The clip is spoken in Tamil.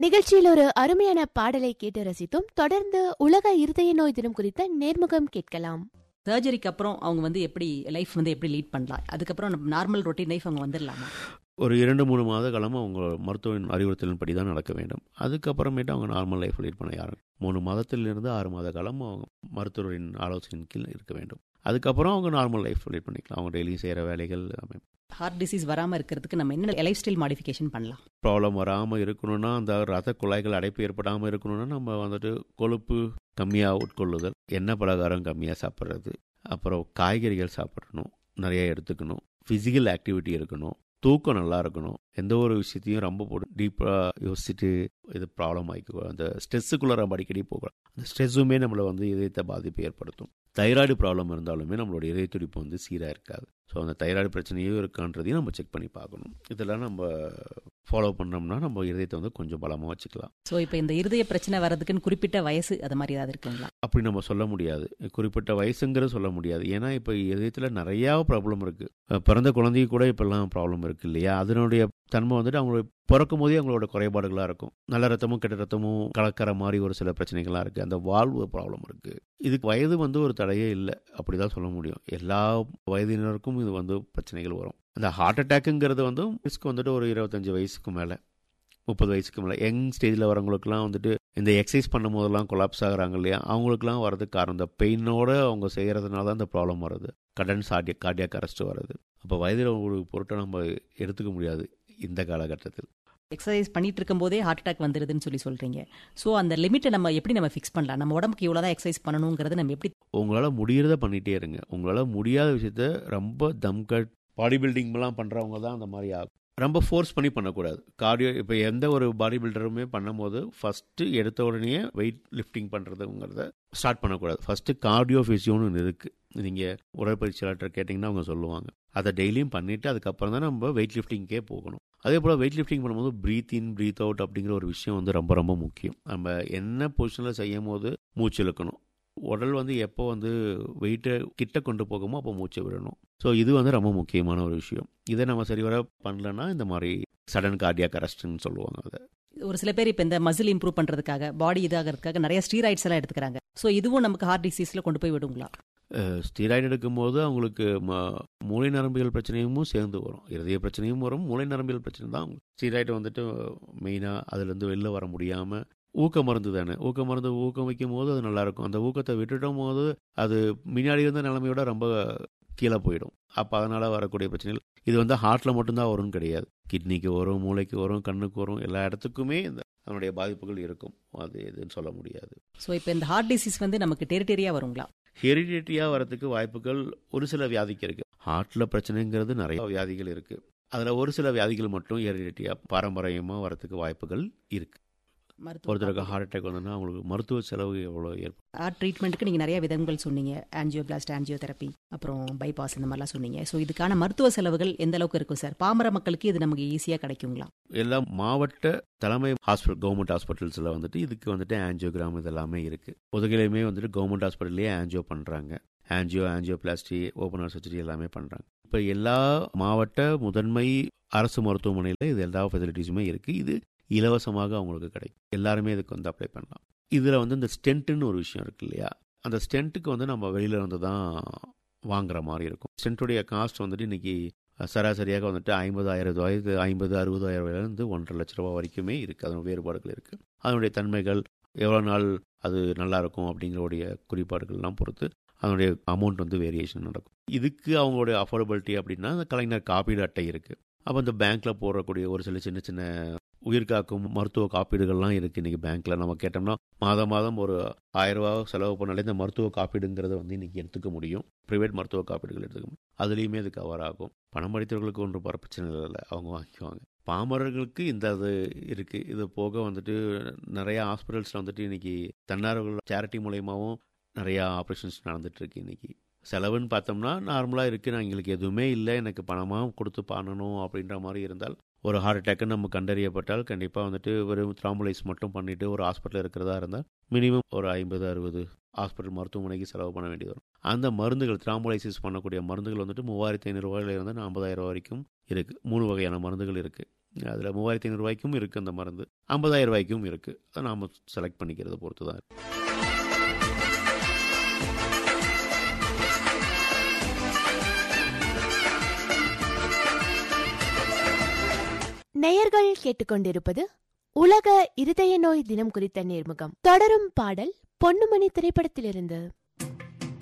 நிகழ்ச்சியில் ஒரு அருமையான பாடலை கேட்டு ரசித்தோம் தொடர்ந்து உலக இருதய நோய் தினம் குறித்த நேர்முகம் கேட்கலாம் சர்ஜரிக்கு அப்புறம் அவங்க வந்து எப்படி லைஃப் வந்து எப்படி லீட் பண்ணலாம் அதுக்கப்புறம் நார்மல் ரொட்டீன் லைஃப் அவங்க வந்துடலாமா ஒரு இரண்டு மூணு மாத காலமாக அவங்க மருத்துவரின் அறிவுறுத்தலின்படி தான் நடக்க வேண்டும் அதுக்கப்புறமேட்டு அவங்க நார்மல் லைஃப் லீட் பண்ண யாரும் மூணு மாதத்திலிருந்து ஆறு மாத காலம் அவங்க மருத்துவரின் ஆலோசனையின் கீழ் இருக்க வேண்டும் அதுக்கப்புறம் அவங்க நார்மல் லைஃப் லீட் பண்ணிக்கலாம் அவங்க டெய்லியும் செய்கிற வேலைகள் எல்லாமே ஹார்ட் டிசீஸ் வராமல் இருக்கிறதுக்கு நம்ம என்ன லைஃப் ஸ்டைல் மாடிஃபிகேஷன் பண்ணலாம் ப்ராப்ளம் வராமல் இருக்கணும்னா அந்த ரத்த குழாய்கள் அடைப்பு ஏற்படாமல் இருக்கணும்னா நம்ம வந்துட்டு கொழுப்பு கம்மியாக உட்கொள்ளுதல் எண்ணெய் பலகாரம் கம்மியாக சாப்பிட்றது அப்புறம் காய்கறிகள் சாப்பிடணும் நிறைய எடுத்துக்கணும் ஃபிசிக்கல் ஆக்டிவிட்டி இருக்கணும் தூக்கம் நல்லா இருக்கணும் எந்த ஒரு விஷயத்தையும் ரொம்ப போட்டு டீப்பாக யோசிச்சுட்டு இது ப்ராப்ளம் ஆகிக்கோ அந்த ஸ்ட்ரெஸ்ஸுக்குள்ளே நம்ம அடிக்கடி போகலாம் அந்த ஸ்ட்ரெஸ்ஸுமே நம்மளை வந்து இதயத்தை பாதிப்பு ஏற்படுத்தும் தைராய்டு ப்ராப்ளம் இருந்தாலுமே நம்மளோட இதய துடிப்பு வந்து சீராக இருக்காது ஸோ அந்த தைராய்டு பிரச்சனையும் இருக்கான்றதையும் நம்ம செக் பண்ணி பார்க்கணும் இதெல்லாம் நம்ம ஃபாலோ பண்ணோம்னா நம்ம இதயத்தை வந்து கொஞ்சம் பலமாக வச்சுக்கலாம் ஸோ இப்போ இந்த இருதய பிரச்சனை வர்றதுக்குன்னு குறிப்பிட்ட வயசு அது மாதிரி ஏதாவது இருக்குங்களா அப்படி நம்ம சொல்ல முடியாது குறிப்பிட்ட வயசுங்கிறது சொல்ல முடியாது ஏன்னா இப்போ இதயத்தில் நிறையா ப்ராப்ளம் இருக்குது பிறந்த குழந்தைக்கு கூட இப்போல்லாம் ப்ராப்ளம் இருக்குது இல்லையா அதனுடைய தன்மை வந்துட்டு அவங்களுடைய பிறக்கும் போதே அவங்களோட குறைபாடுகளாக இருக்கும் நல்ல ரத்தமும் கெட்ட ரத்தமும் கலக்கிற மாதிரி ஒரு சில பிரச்சனைகள்லாம் இருக்குது அந்த வாழ்வு ப்ராப்ளம் இருக்குது இதுக்கு வயது வந்து ஒரு தடையே இல்லை அப்படி தான் சொல்ல முடியும் எல்லா வயதினருக்கும் இது வந்து பிரச்சனைகள் வரும் அந்த ஹார்ட் அட்டாக்குங்கிறது வந்து ரிஸ்க் வந்துட்டு ஒரு இருபத்தஞ்சி வயசுக்கு மேலே முப்பது வயசுக்கு மேலே யங் ஸ்டேஜில் வரவங்களுக்குலாம் வந்துட்டு இந்த எக்ஸசைஸ் பண்ணும் போதெல்லாம் கொலாப்ஸ் ஆகுறாங்க இல்லையா அவங்களுக்குலாம் வரதுக்கு காரணம் இந்த பெயினோட அவங்க செய்கிறதுனால தான் இந்த ப்ராப்ளம் வருது கடன் சார்டிய கார்டியாக் அரெஸ்ட் வருது அப்போ வயதில் ஒரு பொருட்டை நம்ம எடுத்துக்க முடியாது இந்த காலகட்டத்தில் எக்ஸசைஸ் பண்ணிட்டு இருக்கும் போதே ஹார்ட் அட்டாக் வந்துருதுன்னு சொல்லி சொல்றீங்க ஸோ அந்த லிமிட்டை நம்ம எப்படி நம்ம ஃபிக்ஸ் பண்ணலாம் நம்ம உடம்புக்கு இவ்வளோ தான் எக்ஸசைஸ் பண்ணணுங்கிறது நம்ம எப்படி உங்களால் முடியறத பண்ணிகிட்டே இருங்க உங்களால் முடியாத விஷயத்த ரொம்ப தம் கட் பாடி பில்டிங்லாம் பண்ணுறவங்க தான் அந்த மாதிரி ஆகும் ரொம்ப ஃபோர்ஸ் பண்ணி பண்ணக்கூடாது கார்டியோ இப்போ எந்த ஒரு பாடி பில்டருமே பண்ணும்போது ஃபஸ்ட்டு எடுத்த உடனே வெயிட் லிஃப்டிங் பண்ணுறதுங்கிறத ஸ்டார்ட் பண்ணக்கூடாது ஃபஸ்ட்டு கார்டியோ ஃபிசியோன்னு ஒன்று இருக்குது நீங்கள் உடற்பயிற்சியாளர் கேட்டிங்கன்னா அவங்க சொல்லுவாங்க அதை டெய்லியும் பண்ணிவிட்டு அதுக்கப்புறம் தான் நம்ம வெயிட் லிஃப்டிங்கே போகணும் அதே போல் வெயிட் லிஃப்டிங் பண்ணும்போது ப்ரீத் இன் ப்ரீத் அவுட் அப்படிங்கிற ஒரு விஷயம் வந்து ரொம்ப ரொம்ப முக்கியம் நம்ம என்ன பொசிஷனில் செய்யும் போது மூச்சு இழுக்கணும் உடல் வந்து எப்போ வந்து வெயிட்டை கிட்ட கொண்டு போகுமோ அப்போ மூச்சை விடணும் ஸோ இது வந்து ரொம்ப முக்கியமான ஒரு விஷயம் இதை நம்ம சரிவர பண்ணலன்னா இந்த மாதிரி சடன் கார்டியாக் அரெஸ்ட்னு சொல்லுவாங்க அதை ஒரு சில பேர் இப்போ இந்த மசில் இம்ப்ரூவ் பண்ணுறதுக்காக பாடி இதாகிறதுக்காக நிறைய ஸ்டீராய்ட்ஸ் எல்லாம் எடுத்துக்கிறாங்க ஸோ இதுவும் நமக்கு ஹார்ட் டிசீஸில் கொண்டு போய் விடுங்களா ஸ்டீராய்டு எடுக்கும்போது அவங்களுக்கு ம மூளை நரம்பியல் பிரச்சனையும் சேர்ந்து வரும் இருதய பிரச்சனையும் வரும் மூளை நரம்பியல் பிரச்சனை தான் ஸ்டீராய்டு வந்துட்டு மெயினாக அதுலேருந்து வெளில வர முடியாமல் ஊக்க மருந்து தானே ஊக்க மருந்து ஊக்கம் வைக்கும் போது அது நல்லாயிருக்கும் அந்த ஊக்கத்தை விட்டுட்டும் போது அது முன்னாடி இருந்த நிலைமையோட ரொம்ப கீழே போயிடும் அப்போ அதனால் வரக்கூடிய பிரச்சனைகள் இது வந்து ஹார்ட்டில் மட்டும்தான் வரும்னு கிடையாது கிட்னிக்கு வரும் மூளைக்கு வரும் கண்ணுக்கு வரும் எல்லா இடத்துக்குமே இந்த அதனுடைய பாதிப்புகள் இருக்கும் அது எதுன்னு சொல்ல முடியாது ஸோ இப்போ இந்த ஹார்ட் டிசீஸ் வந்து நமக்கு டெரிட்டரியாக வருங்களா ஹெரிடிட்டியாக வரதுக்கு வாய்ப்புகள் ஒரு சில வியாதிக்கு இருக்குது ஹார்ட்டில் பிரச்சனைங்கிறது நிறைய வியாதிகள் இருக்குது அதில் ஒரு சில வியாதிகள் மட்டும் ஹெரிடிட்டியாக பாரம்பரியமாக வரதுக்கு வாய்ப்புகள் இருக்குது ஒருத்தருக்கு ஹார்ட் அட்டாக் வந்தோன்னா அவங்களுக்கு மருத்துவ செலவு எவ்வளோ ஏற்படும் ஹார்ட் ட்ரீட்மெண்ட்டுக்கு நீங்கள் நிறைய விதங்கள் சொன்னீங்க ஆன்ஜியோபிளாஸ்ட் ஆன்ஜியோதெரப்பி அப்புறம் பைபாஸ் இந்த மாதிரிலாம் சொன்னீங்க ஸோ இதுக்கான மருத்துவ செலவுகள் எந்த அளவுக்கு இருக்கும் சார் பாமர மக்களுக்கு இது நமக்கு ஈஸியாக கிடைக்குங்களா எல்லா மாவட்ட தலைமை ஹாஸ்பிட்டல் கவர்மெண்ட் ஹாஸ்பிட்டல்ஸில் வந்துட்டு இதுக்கு வந்துட்டு ஆன்ஜியோகிராம் இதெல்லாமே இருக்குது உதகையிலையுமே வந்துட்டு கவர்மெண்ட் ஹாஸ்பிட்டல்லே ஆன்ஜியோ பண்ணுறாங்க ஆன்ஜியோ ஆன்ஜியோபிளாஸ்டி ஓப்பன் சர்ஜரி எல்லாமே பண்ணுறாங்க இப்போ எல்லா மாவட்ட முதன்மை அரசு மருத்துவமனையில் இது எல்லா ஃபெசிலிட்டிஸுமே இருக்குது இது இலவசமாக அவங்களுக்கு கிடைக்கும் எல்லாருமே இதுக்கு வந்து அப்ளை பண்ணலாம் இதில் வந்து இந்த ஸ்டென்ட்டுன்னு ஒரு விஷயம் இருக்கு இல்லையா அந்த ஸ்டென்ட்டுக்கு வந்து நம்ம வெளியில இருந்து தான் வாங்குற மாதிரி இருக்கும் ஸ்டென்ட்டுடைய காஸ்ட் வந்துட்டு இன்னைக்கு சராசரியாக வந்துட்டு ஐம்பதாயிரம் ரூபாய்க்கு ஐம்பது அறுபதாயிரம் ரூபாயிலேருந்து ஒன்றரை லட்ச ரூபா வரைக்குமே இருக்குது அதனுடைய வேறுபாடுகள் இருக்குது அதனுடைய தன்மைகள் எவ்வளோ நாள் அது நல்லா இருக்கும் அப்படிங்கிறோடைய குறிப்பாடுகள்லாம் பொறுத்து அதனுடைய அமௌண்ட் வந்து வேரியேஷன் நடக்கும் இதுக்கு அவங்களுடைய அஃபோர்டபிலிட்டி அப்படின்னா அந்த கலைஞர் காப்பீடு அட்டை இருக்குது அப்போ இந்த பேங்க்கில் போடக்கூடிய ஒரு சில சின்ன சின்ன உயிர்காக்கும் மருத்துவ காப்பீடுகள்லாம் இருக்குது இன்றைக்கி பேங்க்கில் நம்ம கேட்டோம்னா மாதம் மாதம் ஒரு ஆயிரம் ரூபா செலவு பண்ணாலே இந்த மருத்துவ காப்பீடுங்கிறத வந்து இன்றைக்கி எடுத்துக்க முடியும் ப்ரைவேட் மருத்துவ காப்பீடுகள் எடுத்துக்க முடியும் அதுலேயுமே இது கவர் ஆகும் பணம் படித்தவர்களுக்கு ஒன்றும் பர பிரச்சனை இல்லை அவங்க வாங்கிக்குவாங்க பாமரர்களுக்கு இந்த இது இருக்குது இது போக வந்துட்டு நிறையா ஹாஸ்பிட்டல்ஸில் வந்துட்டு இன்றைக்கி தன்னார்வர்கள் சேரிட்டி மூலயமாவும் நிறையா ஆப்ரேஷன்ஸ் நடந்துகிட்ருக்கு இன்றைக்கி செலவுன்னு பார்த்தோம்னா நார்மலாக இருக்குது நான் எங்களுக்கு எதுவுமே இல்லை எனக்கு பணமாக கொடுத்து பண்ணணும் அப்படின்ற மாதிரி இருந்தால் ஒரு ஹார்ட் அட்டாக்குன்னு நம்ம கண்டறியப்பட்டால் கண்டிப்பாக வந்துட்டு வெறும் த்ராம்பலைஸ் மட்டும் பண்ணிவிட்டு ஒரு ஹாஸ்பிட்டல் இருக்கிறதா இருந்தால் மினிமம் ஒரு ஐம்பது அறுபது ஹாஸ்பிட்டல் மருத்துவமனைக்கு செலவு பண்ண வேண்டியது வரும் அந்த மருந்துகள் த்ராம்போலைசிஸ் பண்ணக்கூடிய மருந்துகள் வந்துட்டு மூவாயிரத்தி ஐநூறுரூவாயிலிருந்து ஐம்பதாயிரம் ரூபா வரைக்கும் இருக்குது மூணு வகையான மருந்துகள் இருக்குது அதில் மூவாயிரத்தி ஐநூறு ரூபாய்க்கும் இருக்குது அந்த மருந்து ஐம்பதாயிரம் ரூபாய்க்கும் இருக்குது அதை நாம் செலக்ட் பண்ணிக்கிறத பொறுத்து தான் இருக்கு. நேயர்கள் கேட்டுக்கொண்டிருப்பது உலக இருதய நோய் தினம் குறித்த நேர்முகம் தொடரும் பாடல் பொன்னுமணி திரைப்படத்திலிருந்து